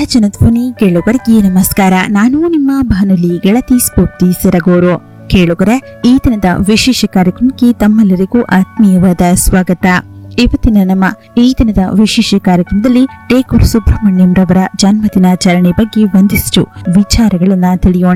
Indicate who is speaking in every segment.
Speaker 1: ಜನಧ್ವನಿ ಕೇಳುಗರಿಗೆ ನಮಸ್ಕಾರ ನಾನು ನಿಮ್ಮ ಬಾನುಲಿ ಗೆಳತಿ ಸ್ಫೂರ್ತಿ ಸಿರಗೂರು ಕೇಳುಗರೆ ಈ ದಿನದ ವಿಶೇಷ ಕಾರ್ಯಕ್ರಮಕ್ಕೆ ತಮ್ಮೆಲ್ಲರಿಗೂ ಆತ್ಮೀಯವಾದ ಸ್ವಾಗತ ಇವತ್ತಿನ ನಮ್ಮ ಈ ದಿನದ ವಿಶೇಷ ಕಾರ್ಯಕ್ರಮದಲ್ಲಿ ಟೇಕೂರ್ ಸುಬ್ರಹ್ಮಣ್ಯಂ ರವರ ಜನ್ಮದಿನಾಚರಣೆ ಬಗ್ಗೆ ಒಂದಿಷ್ಟು ವಿಚಾರಗಳನ್ನ ತಿಳಿಯೋಣ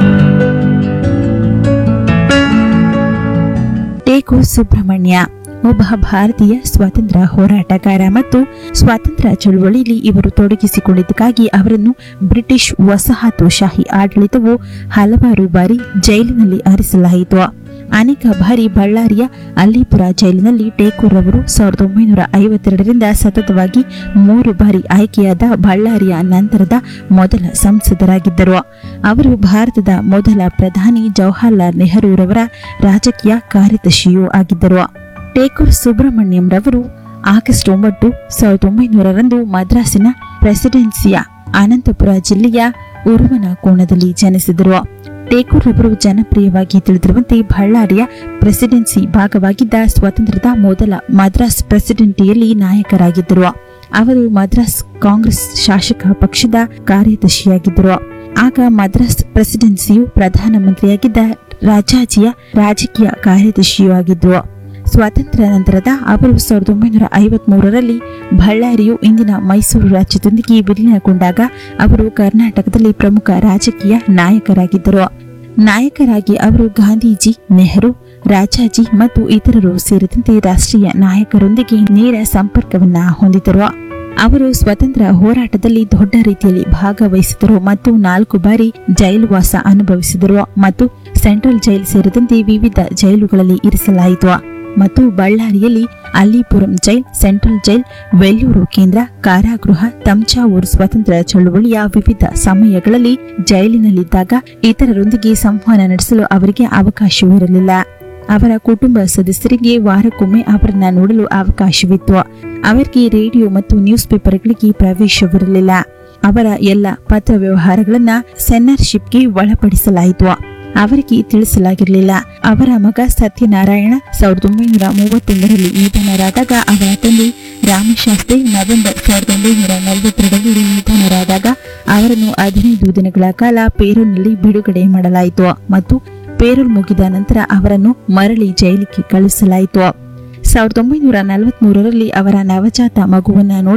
Speaker 1: ಟೇಕು ಸುಬ್ರಹ್ಮಣ್ಯ ಒಬ್ಬ ಭಾರತೀಯ ಸ್ವಾತಂತ್ರ್ಯ ಹೋರಾಟಗಾರ ಮತ್ತು ಸ್ವಾತಂತ್ರ್ಯ ಚಳುವಳಿಯಲ್ಲಿ ಇವರು ತೊಡಗಿಸಿಕೊಂಡಿದ್ದಕ್ಕಾಗಿ ಅವರನ್ನು ಬ್ರಿಟಿಷ್ ವಸಾಹತುಶಾಹಿ ಆಡಳಿತವು ಹಲವಾರು ಬಾರಿ ಜೈಲಿನಲ್ಲಿ ಹರಿಸಲಾಯಿತು ಅನೇಕ ಬಾರಿ ಬಳ್ಳಾರಿಯ ಅಲ್ಲಿಪುರ ಜೈಲಿನಲ್ಲಿ ಟೇಕೂರ್ ಅವರು ಸಾವಿರದ ಒಂಬೈನೂರ ಐವತ್ತೆರಡರಿಂದ ಸತತವಾಗಿ ಮೂರು ಬಾರಿ ಆಯ್ಕೆಯಾದ ಬಳ್ಳಾರಿಯ ನಂತರದ ಮೊದಲ ಸಂಸದರಾಗಿದ್ದರು ಅವರು ಭಾರತದ ಮೊದಲ ಪ್ರಧಾನಿ ಜವಾಹರ್ಲಾಲ್ ನೆಹರೂರವರ ರಾಜಕೀಯ ಕಾರ್ಯದರ್ಶಿಯೂ ಆಗಿದ್ದರು ಟೇಕೂರ್ ಸುಬ್ರಹ್ಮಣ್ಯಂ ರವರು ಆಗಸ್ಟ್ ಒಂಬತ್ತು ಸಾವಿರದ ಒಂಬೈನೂರರಂದು ಮದ್ರಾಸಿನ ಪ್ರೆಸಿಡೆನ್ಸಿಯ ಅನಂತಪುರ ಜಿಲ್ಲೆಯ ಉರುವನಕೋಣದಲ್ಲಿ ಜನಿಸಿದರು ಟೇಕೂರ್ ರವರು ಜನಪ್ರಿಯವಾಗಿ ತಿಳಿದಿರುವಂತೆ ಬಳ್ಳಾರಿಯ ಪ್ರೆಸಿಡೆನ್ಸಿ ಭಾಗವಾಗಿದ್ದ ಸ್ವಾತಂತ್ರ್ಯದ ಮೊದಲ ಮದ್ರಾಸ್ ಪ್ರೆಸಿಡೆಂಟಿಯಲ್ಲಿ ನಾಯಕರಾಗಿದ್ದರು ಅವರು ಮದ್ರಾಸ್ ಕಾಂಗ್ರೆಸ್ ಶಾಸಕ ಪಕ್ಷದ ಕಾರ್ಯದರ್ಶಿಯಾಗಿದ್ದರು ಆಗ ಮದ್ರಾಸ್ ಪ್ರೆಸಿಡೆನ್ಸಿಯು ಪ್ರಧಾನಮಂತ್ರಿಯಾಗಿದ್ದ ರಾಜಾಜಿಯ ರಾಜಕೀಯ ಕಾರ್ಯದರ್ಶಿಯೂ ಆಗಿದ್ದರು ಸ್ವಾತಂತ್ರ್ಯ ನಂತರದ ಅವರು ಸಾವಿರದ ಒಂಬೈನೂರ ಐವತ್ ಮೂರರಲ್ಲಿ ಬಳ್ಳಾರಿಯು ಇಂದಿನ ಮೈಸೂರು ರಾಜ್ಯದೊಂದಿಗೆ ವಿಲೀನಗೊಂಡಾಗ ಅವರು ಕರ್ನಾಟಕದಲ್ಲಿ ಪ್ರಮುಖ ರಾಜಕೀಯ ನಾಯಕರಾಗಿದ್ದರು ನಾಯಕರಾಗಿ ಅವರು ಗಾಂಧೀಜಿ ನೆಹರು ರಾಜಾಜಿ ಮತ್ತು ಇತರರು ಸೇರಿದಂತೆ ರಾಷ್ಟ್ರೀಯ ನಾಯಕರೊಂದಿಗೆ ನೇರ ಸಂಪರ್ಕವನ್ನ ಹೊಂದಿದ್ದರು ಅವರು ಸ್ವತಂತ್ರ ಹೋರಾಟದಲ್ಲಿ ದೊಡ್ಡ ರೀತಿಯಲ್ಲಿ ಭಾಗವಹಿಸಿದರು ಮತ್ತು ನಾಲ್ಕು ಬಾರಿ ಜೈಲುವಾಸ ಅನುಭವಿಸಿದರು ಮತ್ತು ಸೆಂಟ್ರಲ್ ಜೈಲ್ ಸೇರಿದಂತೆ ವಿವಿಧ ಜೈಲುಗಳಲ್ಲಿ ಇರಿಸಲಾಯಿತು ಮತ್ತು ಬಳ್ಳಾರಿಯಲ್ಲಿ Alipuram jail central jail Vellore ಕೇಂದ್ರ ಕಾರಾಗೃಹ ತಂಚಾವೂರು ಸ್ವಾತಂತ್ರ್ಯ ಚಳುವಳಿಯ ವಿವಿಧ ಸಮಯಗಳಲ್ಲಿ ಜೈಲಿನಲ್ಲಿದ್ದಾಗ ಇತರರೊಂದಿಗೆ ಸಂವಹನ ನಡೆಸಲು ಅವರಿಗೆ ಅವಕಾಶವಿರಲಿಲ್ಲ ಅವರ ಕುಟುಂಬ ಸದಸ್ಯರಿಗೆ ವಾರಕ್ಕೊಮ್ಮೆ ಅವರನ್ನ ನೋಡಲು ಅವಕಾಶವಿತ್ತು ಅವರಿಗೆ ರೇಡಿಯೋ ಮತ್ತು ನ್ಯೂಸ್ ಪೇಪರ್ಗಳಿಗೆ ಪ್ರವೇಶವಿರಲಿಲ್ಲ ಅವರ ಎಲ್ಲ ಪತ್ರ ವ್ಯವಹಾರಗಳನ್ನ ಸೆನ್ನರ್ಶಿಪ್ಗೆ ಒಳಪಡಿಸಲಾಯಿತು ಅವರಿಗೆ ತಿಳಿಸಲಾಗಿರಲಿಲ್ಲ ಅವರ ಮಗ ಸತ್ಯನಾರಾಯಣ ಸಾವಿರದ ಒಂಬೈನೂರ ಮೂವತ್ತೊಂದರಲ್ಲಿ ನಿಧನರಾದಾಗ ಅವರ ತಂದೆ ರಾಮಶಾಸ್ತ್ರಿ ನವೆಂಬರ್ ಸಾವಿರದ ಒಂಬೈನೂರ ನಲವತ್ತೆರಡರಲ್ಲಿ ನಿಧನರಾದಾಗ ಅವರನ್ನು ಹದಿನೈದು ದಿನಗಳ ಕಾಲ ಪೇರೂರಿನಲ್ಲಿ ಬಿಡುಗಡೆ ಮಾಡಲಾಯಿತು ಮತ್ತು ಪೇರೂಲ್ ಮುಗಿದ ನಂತರ ಅವರನ್ನು ಮರಳಿ ಜೈಲಿಗೆ ಕಳುಹಿಸಲಾಯಿತು ಸಾವಿರದ ಒಂಬೈನೂರ ನಲವತ್ಮೂರರಲ್ಲಿ ಅವರ ನವಜಾತ ಮಗುವನ್ನ ನೋಡಿ